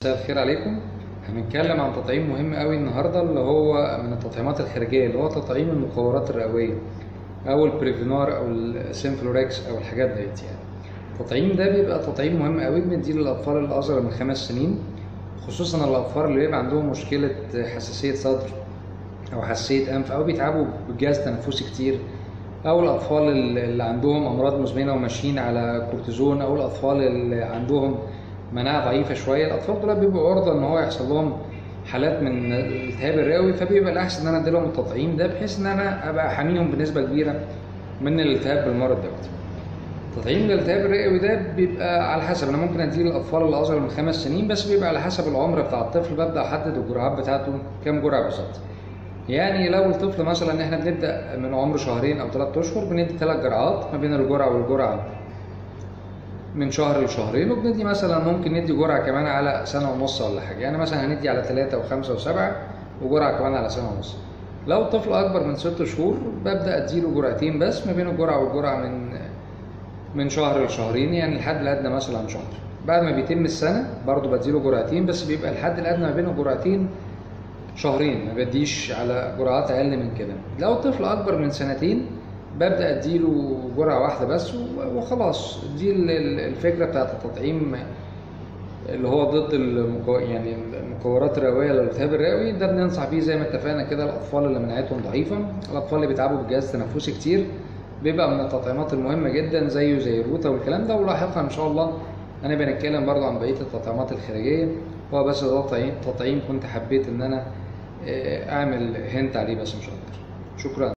مساء الخير عليكم هنتكلم عن تطعيم مهم قوي النهارده اللي هو من التطعيمات الخارجيه اللي هو تطعيم المقورات الرئويه او البريفينار او السينفلوركس او الحاجات ديت يعني التطعيم ده بيبقى تطعيم مهم قوي بنديه للاطفال اللي اصغر من خمس سنين خصوصا الاطفال اللي بيبقى عندهم مشكله حساسيه صدر او حساسيه انف او بيتعبوا بجهاز تنفسي كتير او الاطفال اللي عندهم امراض مزمنه وماشيين على كورتيزون او الاطفال اللي عندهم مناعه ضعيفه شويه الاطفال دول بيبقوا عرضه ان هو يحصل لهم حالات من الالتهاب الرئوي فبيبقى الاحسن ان انا اديلهم التطعيم ده بحيث ان انا ابقى حاميهم بنسبه كبيره من الالتهاب بالمرض دوت تطعيم الالتهاب الرئوي ده بيبقى على حسب انا ممكن اديه للاطفال اللي اصغر من خمس سنين بس بيبقى على حسب العمر بتاع الطفل ببدا احدد الجرعات بتاعته كام جرعه بالظبط يعني لو الطفل مثلا احنا بنبدا من عمر شهرين او ثلاث اشهر بندي ثلاث جرعات ما بين الجرعه والجرعه من شهر لشهرين وبندي مثلا ممكن ندي جرعه كمان على سنه ونص ولا حاجه يعني مثلا هندي على ثلاثه وخمسه وسبعه وجرعه كمان على سنه ونص لو الطفل اكبر من ست شهور ببدا اديله جرعتين بس ما بين الجرعه والجرعه من من شهر لشهرين يعني الحد الادنى مثلا شهر بعد ما بيتم السنه برضه بديله جرعتين بس بيبقى الحد الادنى ما بين الجرعتين شهرين ما بديش على جرعات اقل من كده لو الطفل اكبر من سنتين ببدا اديله جرعه واحده بس وخلاص دي الفكره بتاعت التطعيم اللي هو ضد المكو... يعني المكورات الرئويه للالتهاب الرئوي ده بننصح بيه زي ما اتفقنا كده الاطفال اللي مناعتهم ضعيفه الاطفال اللي بيتعبوا بجهاز تنفسي كتير بيبقى من التطعيمات المهمه جدا زيه زي الروتا والكلام ده ولاحقا ان شاء الله انا بنتكلم برضو عن بقيه التطعيمات الخارجيه هو بس ده تطعيم كنت حبيت ان انا اعمل هنت عليه بس مش اكتر شكرا